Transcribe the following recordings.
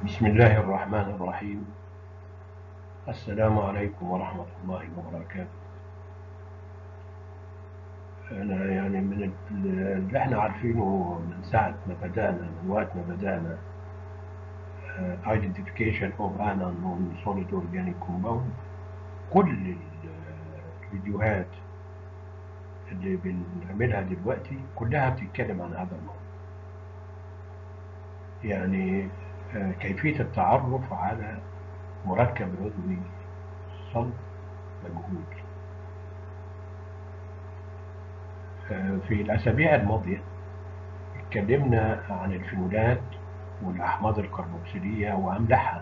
بسم الله الرحمن الرحيم السلام عليكم ورحمة الله وبركاته أنا يعني من اللي احنا عارفينه من ساعة ما بدأنا من وقت ما بدأنا آه، identification of an unknown solid organic compound كل ال- الفيديوهات اللي بنعملها دلوقتي كلها بتتكلم عن هذا الموضوع يعني آه، كيفية التعرف على مركب عضوي صلب مجهول آه، في الأسابيع الماضية اتكلمنا عن الفينولات والأحماض الكربوكسيلية وأملاحها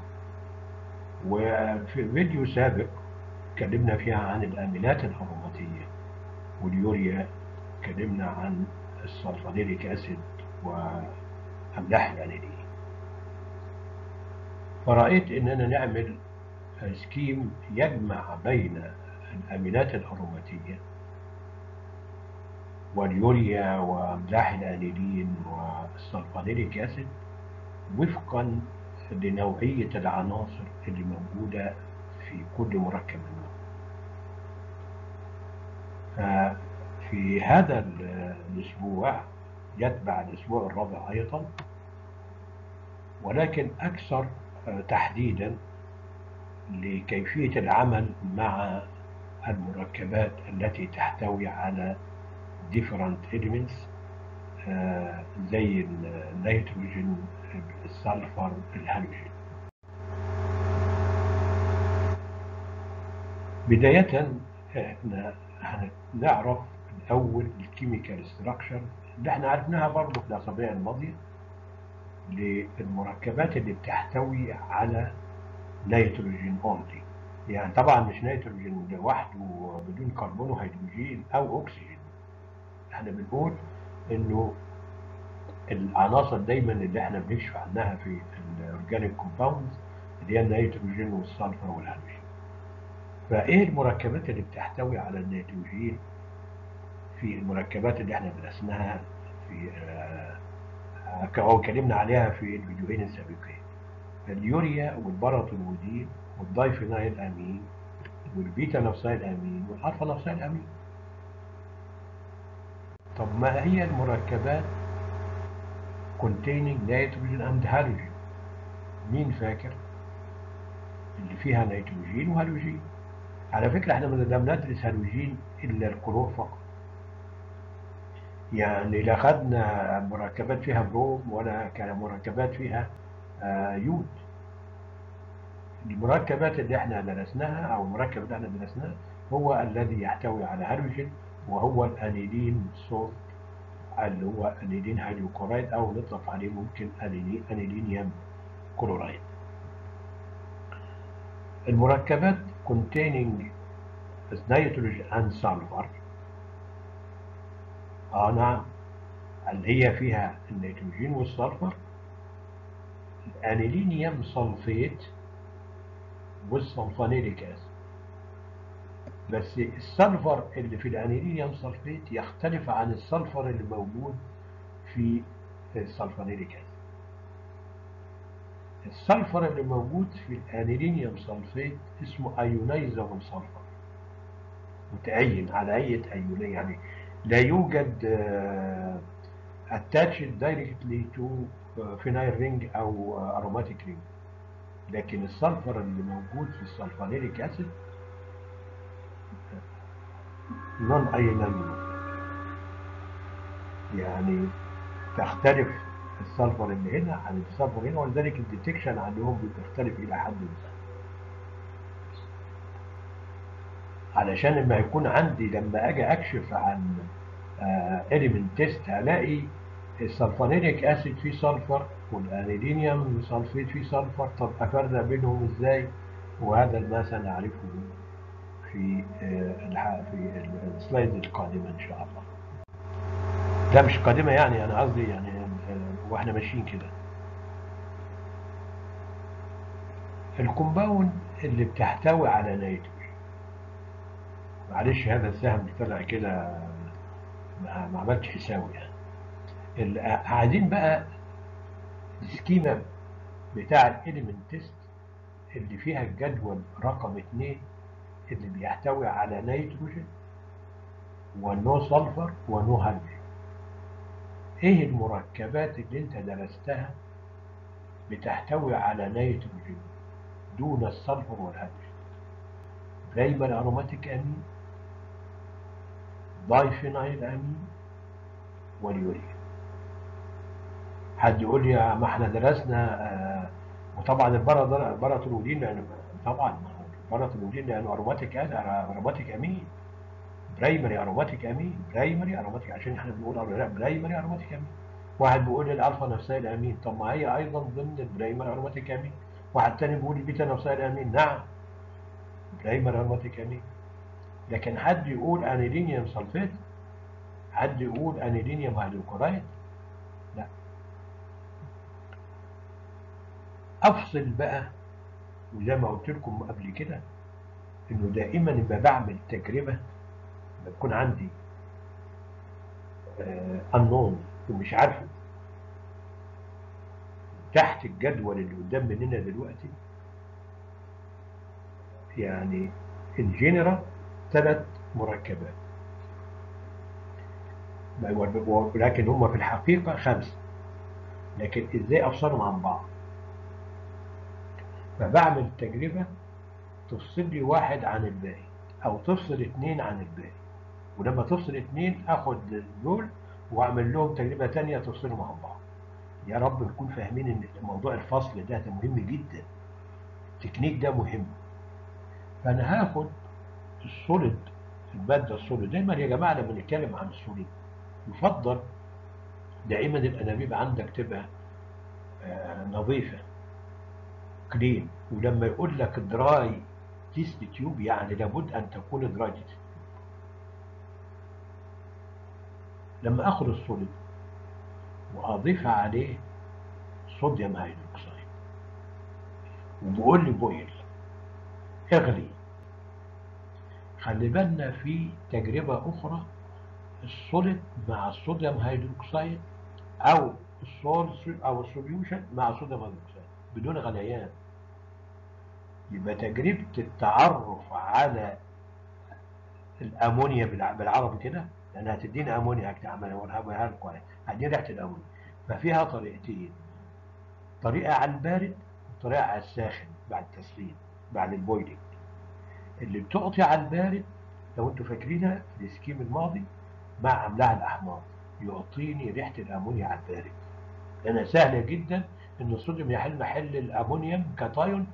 وفي فيديو سابق اتكلمنا فيها عن الأمينات الأروماتية واليوريا اتكلمنا عن السلفونيليك أسيد وأملاح الأنيلين فرأيت إننا نعمل سكيم يجمع بين الأمينات الأروماتية واليوريا وأملاح الأنيلين والسلفونيليك أسيد وفقا لنوعية العناصر اللي موجودة في كل مركب منهم ففي هذا ال- الأسبوع يتبع الأسبوع الرابع أيضا ولكن أكثر آه، تحديدا لكيفية العمل مع المركبات التي تحتوي على different elements آه، زي ال- النيتروجين السلفر الهالوجين بداية احنا هنعرف الأول الكيميكال ستراكشر اللي احنا عرفناها برضه في الأسابيع الماضية للمركبات اللي بتحتوي على نيتروجين اونلي يعني طبعا مش نيتروجين لوحده بدون كربون وهيدروجين او اكسجين احنا بنقول انه العناصر دايما اللي احنا بنكشف عنها في الاورجانيك كومباوندز اللي هي النيتروجين والسلفر والهيدروجين فايه المركبات اللي بتحتوي على النيتروجين في المركبات اللي احنا درسناها في آه، آه، او اتكلمنا عليها في الفيديوهين السابقين اليوريا والباراتولودين والدايفينايل امين والبيتا نفسايل امين والالفا نفسايل امين طب ما هي المركبات containing nitrogen and halogen مين فاكر اللي فيها نيتروجين وهالوجين على فكرة احنا ما لم ندرس هالوجين الا الكلور فقط يعني لا خدنا مركبات فيها بروم ولا كان مركبات فيها آه، يود المركبات اللي احنا درسناها او المركب اللي احنا درسناه هو الذي يحتوي على هالوجين وهو الانيلين صوت اللي هو انيلين هيدروكلورايد او نطلق عليه ممكن انيلين انيلينيوم كلورايد المركبات containing nitrogen and sulfur اه نعم اللي هي فيها النيتروجين والسلفر الانيلينيوم صلفيت والسلفونيليك اسيد بس السلفر اللي في الانيلينيوم صلفيت يختلف عن السلفر اللي موجود في السلفونيليك اسيد السلفر اللي موجود في الانيلينيوم صلفيت اسمه ايونايزابل سلفر متأين على أي أيونية يعني لا يوجد attached directly to فينايل رينج أو aromatic رينج لكن السلفر اللي موجود في السلفونيليك أسيد نون ايونال يعني تختلف السلفر اللي هنا عن السلفر هنا ولذلك الديتكشن عندهم بتختلف إلى حد ما علشان لما يكون عندي لما اجي اكشف عن اليمنت تيست هلاقي السلفونيليك اسيد فيه سلفر والانيلينيوم سلفيت فيه سلفر طب افرق بينهم ازاي وهذا ما سنعرفه في آه، الح- في السلايد القادمه ان شاء الله لا مش قادمه يعني انا قصدي يعني آه، واحنا ماشيين كده الكومباوند اللي بتحتوي على نيتروجين معلش هذا السهم اللي طلع كده ما ما عملتش حسابه يعني ال- عايزين بقى سكيما بتاع الاليمنت تيست اللي فيها الجدول رقم اتنين اللي بيحتوي على نيتروجين ونو سلفر ونو هيدروجين ايه المركبات اللي انت درستها بتحتوي على نيتروجين دون السلفر والهيدروجين برايمري اروماتيك امين دايفينايل امين واليوريا حد يقول لي يا ما احنا درسنا آه وطبعا الباراتولودين لانه طبعا الباراتولودين لانه اروماتيك اروماتيك امين برايمري اروماتيك امين برايمري اروماتيك عشان احنا بنقول برايمري اروماتيك امين واحد بيقول لي الالفا نفسها الامين طب ما هي ايضا ضمن البرايمري اروماتيك امين واحد تاني بيقول البيتا نفسها الامين نعم برايمري اروماتيك امين لكن حد يقول انيلينيوم سلفيت حد يقول انيلينيوم هيدروكورايد لا افصل بقى وزي ما قلت لكم قبل كده انه دائما لما بعمل تجربه لما يكون عندي انون ومش عارفه تحت الجدول اللي قدام مننا دلوقتي يعني الجنرال ثلاث مركبات ولكن هم في الحقيقة خمسة لكن ازاي افصلهم عن بعض فبعمل تجربة تفصل لي واحد عن الباقي او تفصل اثنين عن الباقي ولما تفصل اثنين اخد دول واعمل لهم تجربة تانية تفصلهم عن بعض يا رب نكون فاهمين ان موضوع الفصل ده, ده مهم جدا التكنيك ده مهم فانا هاخد السوليد المادة السوليد دايما يا جماعة لما نتكلم عن السوليد يفضل دائما الانابيب عندك تبقى آه نظيفة كلين ولما يقول لك دراي تيست تيوب يعني لابد ان تكون دراي تيست لما اخد السوليد واضيف عليه صوديوم هيدروكسيد وبقول لي بويل اغلي خلي بالنا في تجربة أخرى السوليد مع الصوديوم هيدروكسيد أو السولز أو السوليوشن مع الصوديوم هيدروكسيد بدون غليان يبقى تجربة التعرف على الأمونيا بالعربي كده لأن هتدينا أمونيا هكتعملها لكم هدي ريحة الأمونيا ففيها طريقتين طريقة على البارد وطريقة على الساخن بعد التسخين بعد البويلنج اللي بتعطي على البارد لو انتوا فاكرينها في السكيم الماضي مع املاح الاحماض يعطيني ريحه الامونيا على البارد لانها سهله جدا ان الصوديوم يحل محل الامونيوم كاتايون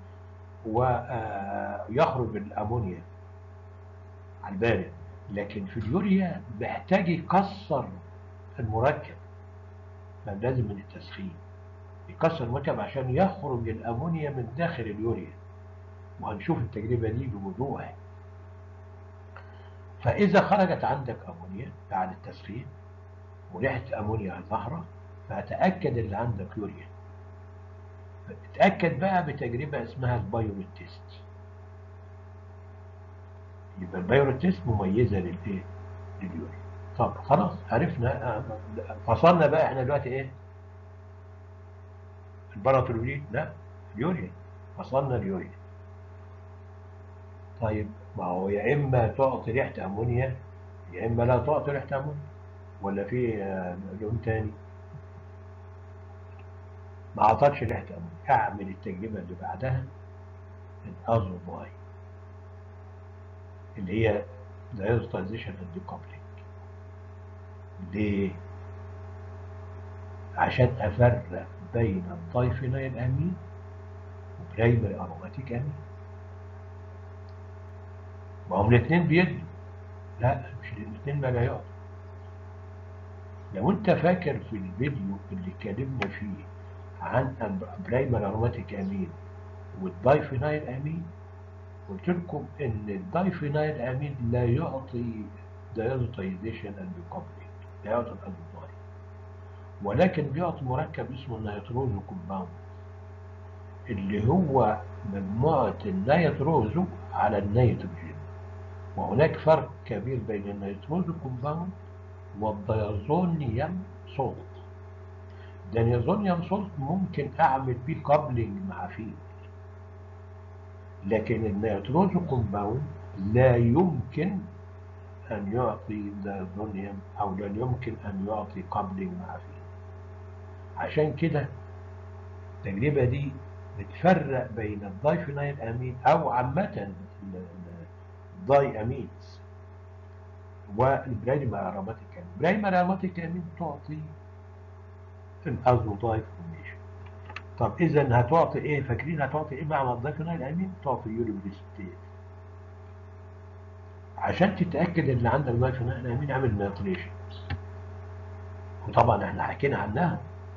ويخرج الامونيا على البارد لكن في اليوريا محتاج يكسر المركب فلازم من التسخين يكسر المركب عشان يخرج الامونيا من داخل اليوريا وهنشوف التجربة دي بوضوح فإذا خرجت عندك أمونيا بعد التسخين وريحة أمونيا ظاهرة فأتأكد اللي عندك يوريا فتأكد بقى بتجربة اسمها البايوريت تيست يبقى البايوريت تيست مميزة للإيه؟ لليوريا طب خلاص عرفنا فصلنا بقى احنا دلوقتي ايه؟ الباراتولين لا اليوريا فصلنا اليوريا طيب ما هو يا اما تعطي ريحه امونيا يا اما لا تعطي ريحه امونيا ولا في لون تاني ما اعطتش ريحه امونيا اعمل التجربه اللي بعدها الازوباي اللي هي دايزوتايزيشن اند ديكوبلينج ليه؟ عشان افرق بين الطيفينيل امين وبرايمري اروماتيك امين ما هم الاثنين بيدوا لا مش الاثنين ما لا يقعد لو انت فاكر في الفيديو اللي اتكلمنا فيه عن برايمر اروماتيك امين والدايفينايل امين قلت لكم ان الدايفينايل امين لا يعطي دايزوتايزيشن اند كومبليت لا يعطي الازوتايل ولكن بيعطي مركب اسمه النيتروزو كومباوند اللي هو مجموعة النيتروزو على النيتروجين وهناك فرق كبير بين النيتروزو كومباوند والديازونيوم صوت ده نيزونيوم سولت ممكن اعمل بيه كابلنج مع فيه لكن النيتروزو كومباوند لا يمكن ان يعطي نيزونيوم او لا يمكن ان يعطي كابلنج مع فيه عشان كده التجربة دي بتفرق بين الدايفينايل امين او عامة الداي امينز والبرايمر اروماتيك امين البرايمر اروماتيك امين تعطي الازوتايب فورميشن طب اذا هتعطي ايه فاكرين هتعطي ايه مع الدايفينايل امين تعطي يوريبريستيت عشان تتاكد ان اللي عندك دايفينايل امين عامل نيتريشن وطبعا احنا حكينا عنها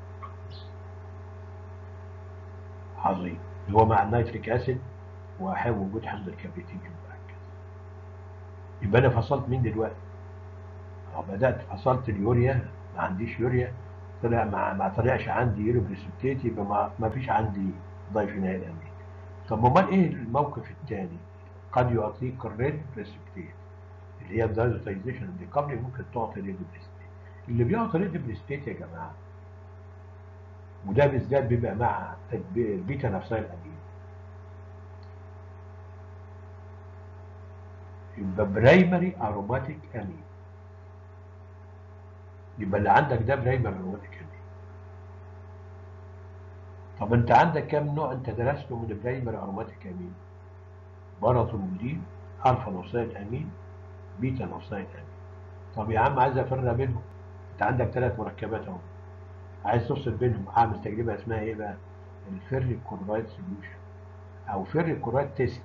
عظيم اللي هو مع النيتريك اسيد وحاول وجود حمض الكبريتيك المركز يبقى انا فصلت مين دلوقتي؟ اه بدات فصلت اليوريا ما عنديش يوريا طلع ما, ما طلعش عندي يورو بريسبتيت يبقى ما, ما فيش عندي ضيفينايل امين طب امال ايه الموقف الثاني؟ قد يعطيك الريد بريسبتيت اللي هي الدايزوتايزيشن دي قبل ممكن تعطي ريد بريسبتيت اللي بيعطي ريد بريسبتيت يا جماعه وده بالذات بيبقى مع البيتا نفسها الامين يبقى برايمري اروماتيك امين يبقى اللي عندك ده برايمري اروماتيك امين طب انت عندك كام نوع انت درسته من البرايمري اروماتيك امين باراتونولين الفا نوصايد امين بيتا نوصايد امين طب يا عم عايز افرق بينهم انت عندك ثلاث مركبات اهو عايز تفصل بينهم اعمل تجربه اسمها ايه بقى الفيري كلورايد سوليوشن او فيري كلورايد تيست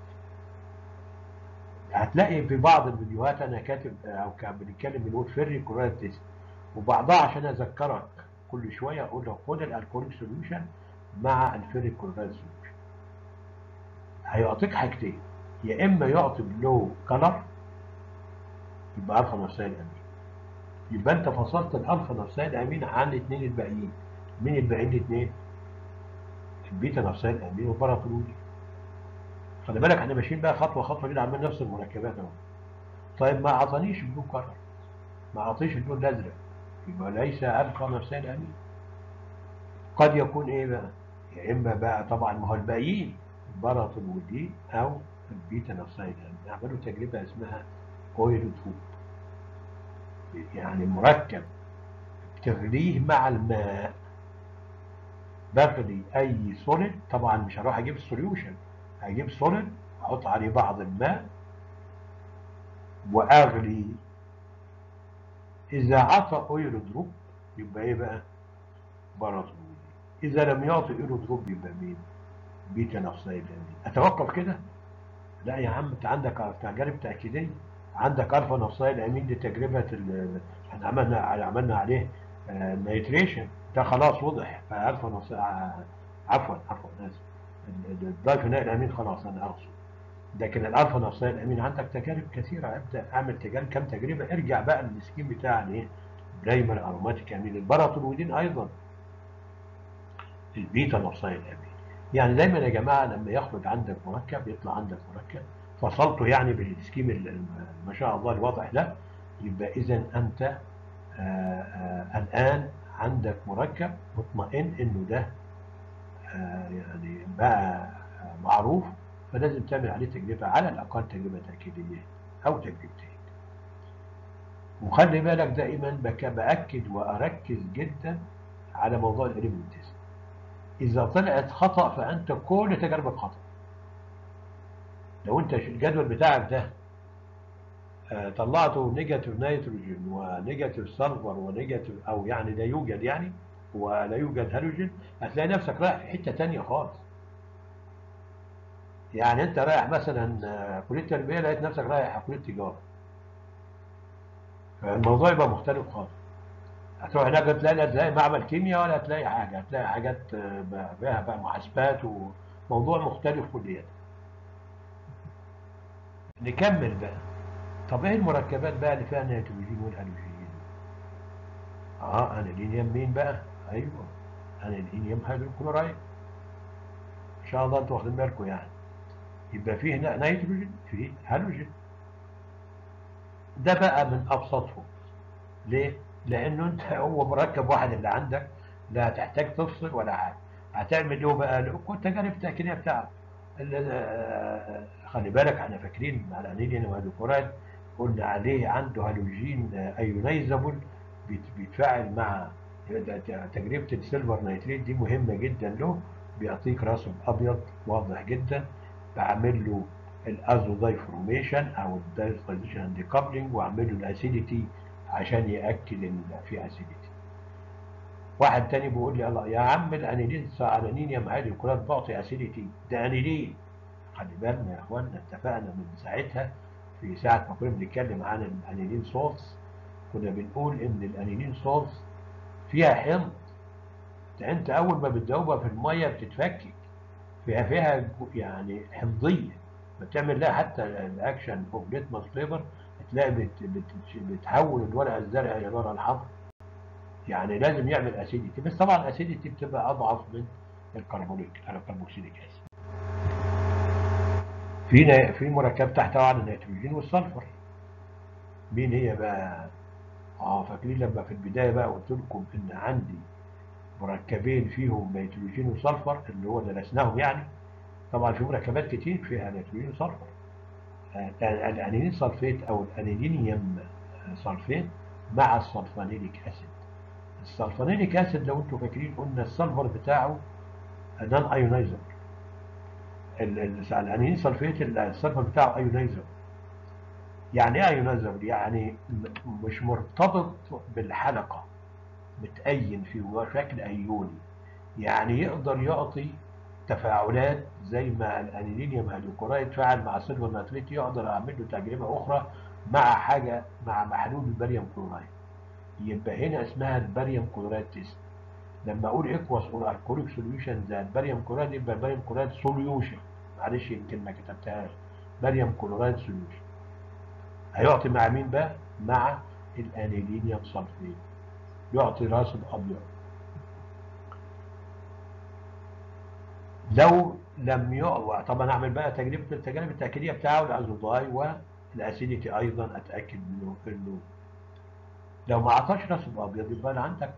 هتلاقي في بعض الفيديوهات انا كاتب او كان بنتكلم بنقول فيري كلورايد تيست وبعضها عشان اذكرك كل شويه اقول لك خد الالكوليك سوليوشن مع الفيري كلورايد سوليوشن هيعطيك حاجتين يا اما يعطي بلو كلر يبقى الفا نفسها الامين يبقى انت فصلت الالفا نفسها الامين عن الاثنين الباقيين مين الباقيين الاثنين البيتا نفسها الامين والباراتولوجي خلي بالك احنا ماشيين بقى خطوه خطوه كده عاملين نفس المركبات اهو طيب ما اعطانيش بلو كلر ما اعطيش اللون الازرق يبقى ليس الفا نفسها الامين قد يكون ايه بقى يا اما بقى طبعا ما هو الباقيين الباراتولوجي او البيتا نفسها الامين عملوا تجربه اسمها اويل توب يعني مركب تغليه مع الماء بغلي اي سوليد طبعا مش هروح اجيب السوليوشن هجيب سوليد احط عليه بعض الماء واغلي اذا عطى اويل دروب يبقى ايه بقى باراتولوجي اذا لم يعطي اويل دروب يبقى مين بيتا نفسها اتوقف كده لا يا عم انت عندك تجارب تاكيديه عندك الفا نفسها الامين دي تجربه احنا عملنا عملنا عليه نيتريشن ده خلاص وضح فالفا نفسها عفوا عفوا اسف الدايفينايل الامين خلاص انا اقصد لكن الالفا نفسها الامين عندك تجارب كثيره ابدا اعمل تجارب كم تجربه ارجع بقى للسكيم بتاع الايه برايمر اروماتيك امين الباراتولويدين ايضا البيتا نفسها الامين يعني دايما يا جماعه لما يخرج عندك مركب يطلع عندك مركب فصلته يعني بالسكيم ما شاء الله الواضح ده يبقى اذا انت آآ آآ الان عندك مركب مطمئن انه ده يعني بقى معروف فلازم تعمل عليه تجربه على الاقل تجربه تاكيديه او تجربتين وخلي بالك دائما باكد واركز جدا على موضوع الاليمنت تيست اذا طلعت خطا فانت كل تجاربك خطا لو انت الجدول بتاعك ده آه طلعته نيجاتيف نيتروجين ونيجاتيف سلفر ونيجاتيف او يعني لا يوجد يعني ولا يوجد هالوجين هتلاقي نفسك رايح في حته ثانيه خالص يعني انت رايح مثلا آه كليه تربيه لقيت نفسك رايح كليه تجاره فالموضوع يبقى مختلف خالص هتروح هناك تلاقي تلاقي معمل كيمياء ولا هتلاقي حاجه هتلاقي حاجات فيها بقى محاسبات وموضوع مختلف كليا نكمل بقى طب ايه المركبات بقى اللي فيها النيتروجين والهالوجين اه انيلينيوم مين بقى ايوه انيلينيوم هيدروكلورايد ان شاء الله انتوا واخدين بالكم يعني يبقى فيه نيتروجين فيه هالوجين ده بقى من ابسطهم ليه لانه انت هو مركب واحد اللي عندك لا هتحتاج تفصل ولا حاجه هتعمل ايه بقى التجارب التاكيديه بتاعك خلي بالك احنا فاكرين مع الانيلين والهيدروكورات قلنا عليه عنده هالوجين ايونايزابل بيتفاعل مع تجربه السيلفر نيتريت دي مهمه جدا له بيعطيك راسب ابيض واضح جدا بعمل له الازو دايفورميشن او الدايفورميشن اند كابلنج واعمل له الاسيديتي عشان ياكد ان في اسيديتي واحد تاني بيقول لي الله يا عم الانيلين انانين يا معالي الكلات بعطي اسيديتي ده انيلين خلي بالنا يا اخوانا اتفقنا من ساعتها في ساعه ما كنا بنتكلم عن الانيلين سولز كنا بنقول ان الانيلين سولز فيها حمض انت اول ما بتدوبها في الميه بتتفكك فيها فيها يعني حمضيه بتعمل لها حتى الاكشن اوف ليتمس فليفر تلاقي بت بت بتحول الورقه الزرقاء الى الورقه الحمراء يعني لازم يعمل اسيديتي بس طبعا الاسيديتي بتبقى اضعف من الكربونيك الكربوكسيليك اسيد في في مركب تحتوي على النيتروجين والسلفر مين هي بقى اه فاكرين لما في البدايه بقى قلت لكم ان عندي مركبين فيهم نيتروجين وسلفر اللي هو درسناهم يعني طبعا في مركبات كتير فيها نيتروجين وسلفر الانيلين سلفيت او الانيلينيوم سلفيت مع السلفانيليك اسيد السلفانيليك اسيد لو انتم فاكرين قلنا السلفر بتاعه نون ايونايزر الانيلين سلفيت السلفر بتاعه ايونايزر يعني ايه ايونايزر يعني مش مرتبط بالحلقه متأين في شكل ايوني يعني يقدر يعطي تفاعلات زي ما الانيلينيوم هيدروكورايد يتفاعل مع السيلفر ناتريت يقدر اعمل له تجربه اخرى مع حاجه مع محلول الباريوم كلورايد يبقى هنا اسمها الباريوم كلورايد تيست لما اقول اكواس اور الكوليك سوليوشن زي الباريوم كلورايد يبقى الباريوم كلورايد سوليوشن معلش يمكن ما كتبتهاش باريوم كلورايد سوليوشن هيعطي مع مين بقى؟ مع الانيلينيوم سلفيت يعطي راسب ابيض لو لم يقوى طبعا اعمل بقى تجربه التجارب التاكيديه بتاعه الازوداي والاسيديتي ايضا اتاكد منه انه لو ما اعطاش راسب ابيض يبقى عندك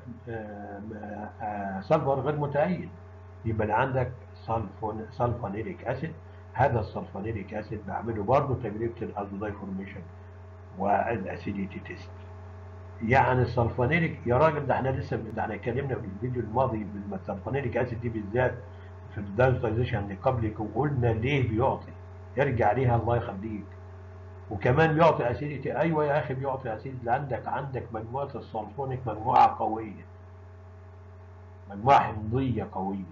سلفر غير متأين يبقى عندك سلفون سلفانيليك اسيد هذا السلفانيليك اسيد بعمله برضه تجربه الازوداي فورميشن والاسيديتي تيست يعني السلفانيليك يا راجل ده احنا لسه ده احنا اتكلمنا في الفيديو الماضي بالسلفانيليك اسيد دي بالذات في الدايزوتايزيشن قبلك وقلنا ليه بيعطي يرجع ليها الله يخليك وكمان بيعطي اسيديتي ايوه يا اخي بيعطي اسيديتي عندك عندك مجموعه السلفونيك مجموعه قويه مجموعه حمضيه قويه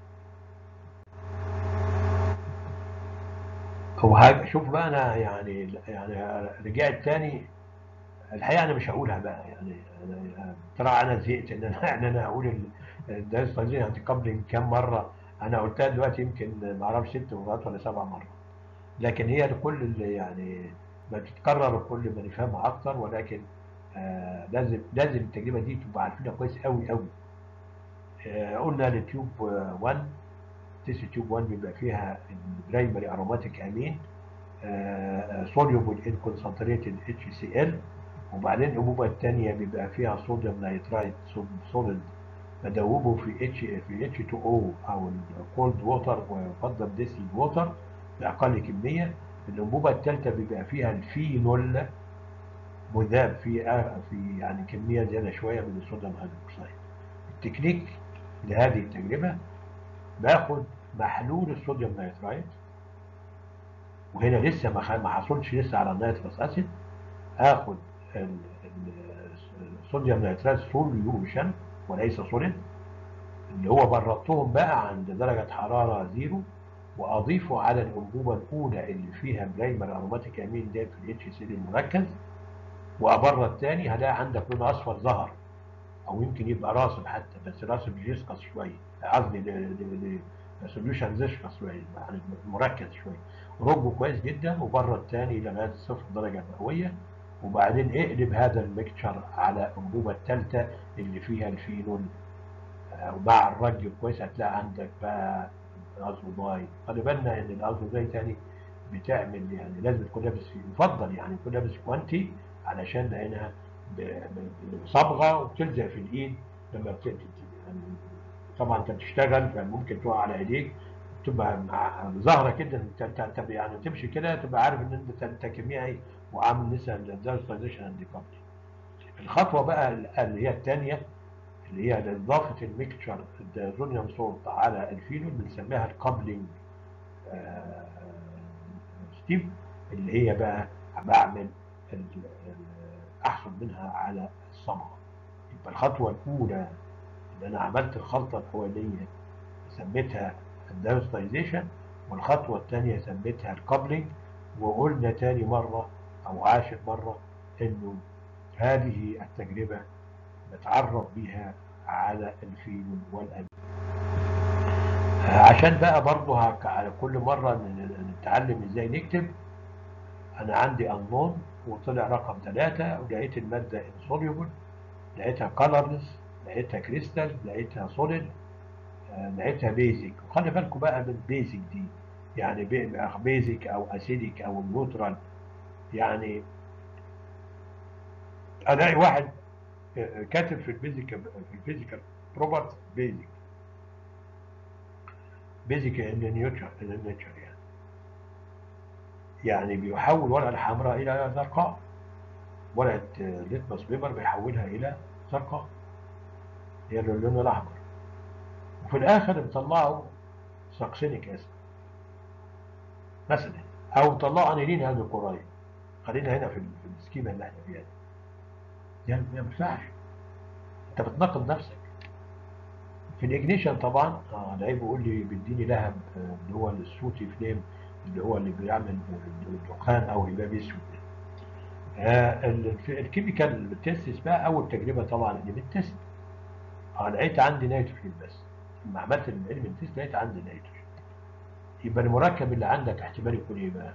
هو شوف بقى انا يعني يعني رجعت تاني الحقيقه انا مش هقولها بقى يعني انا ترى انا زهقت ان انا ان انا اقول الدايزوتايزيشن انتي كابلنج كام مره انا قلتها دلوقتي يمكن ما اعرفش ست مرات ولا سبع مرات لكن هي لكل اللي يعني بتتكرر كل ما نفهمها اكتر ولكن آه لازم لازم التجربه دي تبقى عارفينها كويس قوي قوي آه قلنا التيوب 1 تيست تيوب 1 بيبقى فيها البرايمري اروماتيك امين سوليوبل ان كونسنتريتد اتش سي ال وبعدين الانبوبه الثانيه بيبقى فيها صوديوم نايترايت سوليد بدوبه في اتش في اتش 2 او او الكولد ووتر ويفضل ديستل ووتر باقل كميه الانبوبه الثالثه بيبقى فيها الفينول مذاب في في يعني كميه زياده شويه من الصوديوم هيدروكسيد التكنيك لهذه التجربه باخد محلول الصوديوم نايترايت وهنا لسه ما حصلش لسه على النيتروس اسيد اخد الصوديوم نايترايت سوليوشن وليس سوليد اللي هو بردتهم بقى عند درجة حرارة زيرو وأضيفه على الأنبوبة الأولى اللي فيها برايمر أروماتيك أمين ده في الاتش سي دي المركز وأبرد تاني هلاقي عندك لون أصفر ظهر أو يمكن يبقى راسب حتى بس راسب يسقط شوية قصدي سوليوشن زيشقص شوية يعني مركز شوية ربه كويس جدا وبرد تاني لغاية صفر درجة مئوية وبعدين اقلب هذا الميكتشر على الانبوبه الثالثه اللي فيها الفينول ومع الرج كويس هتلاقي عندك بقى الازوداي خلي بالنا ان الازوداي تاني بتعمل يعني لازم تكون لابس يفضل يعني تكون لابس كوانتي علشان لانها صبغه وبتلزق في الايد لما طبعا انت بتشتغل فممكن تقع على ايديك تبقى مع- ظاهره كده انت انت انت يعني تمشي كده تبقى عارف ان انت انت كيميائي وعامل لسه الدايزوستايزيشن اند الخطوه بقى اللي هي الثانيه اللي هي اضافه الميكتشر الدايزونيوم سولت على الفينول بنسميها الكابلينج ستيب اللي هي بقى بعمل ال- ال- احصل منها على الصبغه يبقى الخطوه الاولى ان انا عملت الخلطه الاوليه سميتها الدايوستايزيشن والخطوه الثانيه سميتها الكابلينج وقلنا تاني مره او عاشر مره انه هذه التجربه نتعرف بها على الفينول والامين عشان بقى برضه هك- على كل مره ن- نتعلم ازاي نكتب انا عندي انون وطلع رقم ثلاثة ولقيت المادة insoluble لقيتها colorless لقيتها كريستال لقيتها solid آه، لقيتها بيزك وخلي بالكم بقى من بيزك دي يعني بيزك او اسيدك او نيوترال يعني الاقي واحد آه، كاتب في الفيزيكال في الفيزيكال بروبرتي بيزك بيزك ان نيوترال ان نيتشر يعني يعني بيحول ورقه الحمراء الى زرقاء ورقه آه، ليتمس بيبر بيحولها الى زرقاء هي اللون الاحمر وفي الاخر بيطلعوا ساكسينيك اسيد مثلا او بيطلعوا انيلين هيدروكورايد خلينا هنا في ال- في السكيما اللي احنا فيها دي يعني ما ينفعش انت بتناقض نفسك في الاجنيشن طبعا اه لعيب بيقول لي بيديني لهب آه، اللي هو الصوتي فليم اللي هو اللي بيعمل دخان او هباب اسود آه ال- في الكيميكال تيستس بقى اول تجربه طبعا اللي بالتست اه لقيت عندي نيتروجين بس لما عملت الاليمنت تيست لقيت عندي نيتروجين يبقى المركب اللي عندك احتمال يكون ايه بقى؟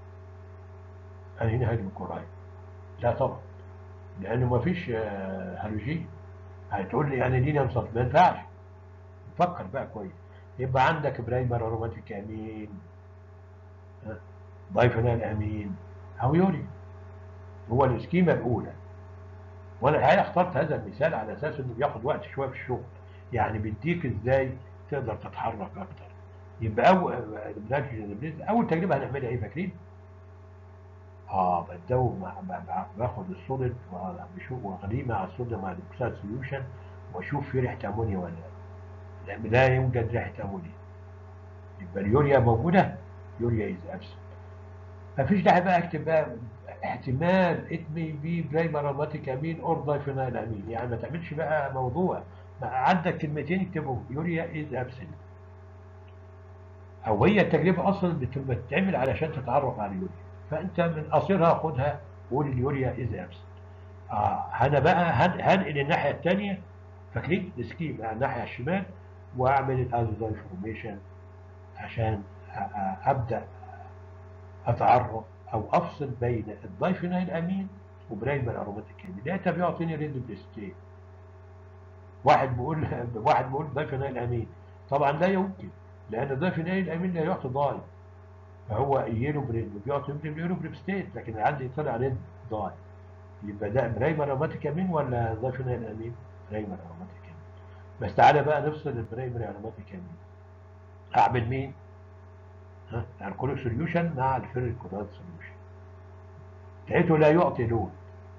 هنا هيدروكورايد لا طبعا لانه ما فيش آه، هالوجين هتقول لي يعني دي نمصت ما ينفعش فكر بقى كويس يبقى عندك برايمر اروماتيك امين ها، دايفينال امين او يوري هو السكيما الاولى وانا الحقيقه اخترت هذا المثال على اساس انه بياخد وقت شويه في الشغل يعني بيديك ازاي تقدر تتحرك اكتر يبقى اول النيتروجين اول تجربه هنعملها ايه فاكرين؟ اه بدوب مع ب- ب- باخد السوليد وبشوف واغليه مع الصوديوم مع الاكسيد سوليوشن واشوف في ريحه امونيا ولا لا لأن لا يوجد ريحه امونيا يبقى اليوريا موجوده يوريا از ابسنت مفيش داعي بقى اكتب بقى احتمال ات مي بي برايمر اروماتيك امين اور دايفينايل امين يعني ما تعملش بقى موضوع ما عندك كلمتين اكتبهم يوريا از ابسنت او هي التجربه اصلا بتبقى بتتعمل علشان تتعرف على اليوريا فانت من قصيرها خدها قول اليوريا از ابسنت اه انا بقى هن- هنقل الناحيه الثانيه فاكرين السكيم على الناحيه الشمال واعمل الازوزاي فورميشن عشان أ- أ- ابدا اتعرف او افصل بين الدايفينايل امين وبرايمر اروماتيك امين ده بيعطيني ريد بريستين واحد بيقول واحد بيقول دايفينايل امين طبعا لا يمكن لان الدايفينايل الامين لا يعطي داي فهو يلو بريد بيعطي يلو بريستين لكن عندي طلع ريد داي يبقى ده برايمر اروماتيك امين ولا دايفينايل امين برايمر اروماتيك امين بس تعالى بقى نفصل البرايمري اروماتيك امين اعمل مين ها الكوليك سوليوشن مع الفيريك كلوريد سوليوشن لقيته لا يعطي لون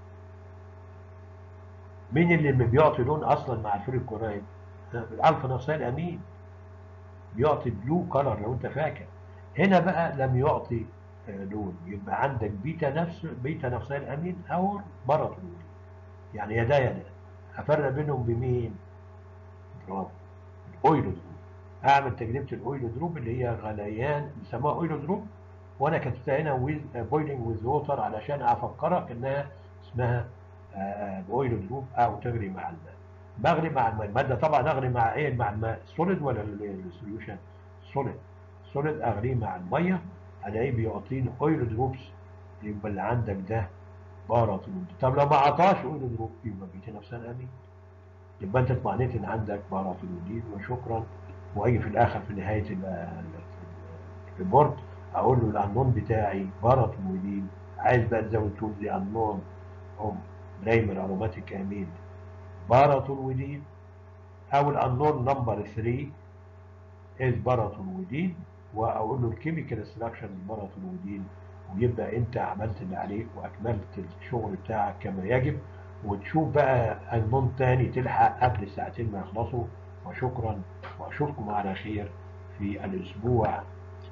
مين اللي بيعطي لون اصلا مع الفيريك كلوريد ها، الالفا نفسها امين بيعطي بلو كلر لو انت فاكر هنا بقى لم يعطي آه، لون يبقى عندك بيتا نفس بيتا نفسها الامين او باراتولين يعني يدا يدا افرق بينهم بمين برافو الاويلو دروب اعمل تجربه الاويلو دروب اللي هي غليان بيسموها اويلو دروب وانا كتبتها هنا ويز بويلنج ويز ووتر علشان افكرك انها اسمها اويلو دروب او تغلي مع الماء بغلي مع الماء الماده طبعا اغلي مع ايه مع الماء سوليد ولا السوليوشن سوليد سوليد اغليه مع الميه الاقيه بيعطيني اويلو دروبس يبقى اللي عندك ده باراتولين طب لو ما عطاش اويلو دروب يبقى بيتي نفسها امين يبقى انت اطمئنيت ان عندك باراتولين وشكرا واجي في الاخر في نهايه ال- ال- الريبورت اقول له الانون بتاعي باراتولين عايز بقى تزود تقول لي انون هم برايمر اروماتيك امين باراتولين او الانون نمبر 3 از باراتولويدين واقول له الكيميكال ستراكشر للباراتولويدين ويبقى انت عملت اللي عليك واكملت الشغل بتاعك كما يجب وتشوف بقى النون تاني تلحق قبل الساعتين ما يخلصوا وشكرا واشوفكم على خير في الاسبوع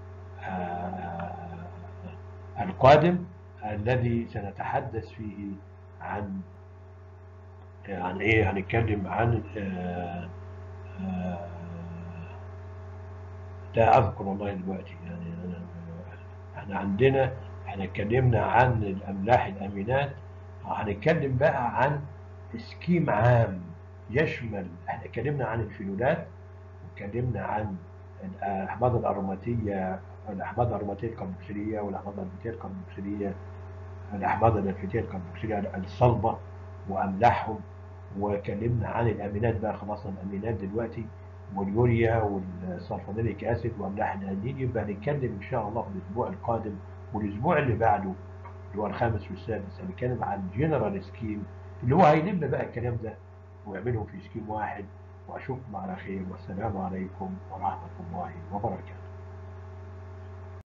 آه القادم الذي سنتحدث فيه عن عن ايه هنتكلم عن آه آه لا اذكر والله دلوقتي يعني احنا عندنا احنا اتكلمنا عن الاملاح الامينات هنتكلم بقى عن سكيم عام يشمل احنا اتكلمنا عن الفينولات واتكلمنا عن الاحماض الاروماتيه الاحماض الاروماتيه الكربوكسيليه والاحماض النفيتيه الكربوكسيليه الاحماض النفيتيه الكربوكسيليه الصلبه واملاحهم واتكلمنا عن الامينات بقى خلصنا الامينات دلوقتي واليوريا والسلفونيليك اسيد واملاح الانين يبقى هنتكلم ان شاء الله في الاسبوع القادم والاسبوع اللي بعده اللي هو الخامس والسادس هنتكلم عن جنرال سكيم اللي هو هيلم بقى الكلام ده ويعملهم في سكيم واحد واشوفكم على خير والسلام عليكم ورحمه الله وبركاته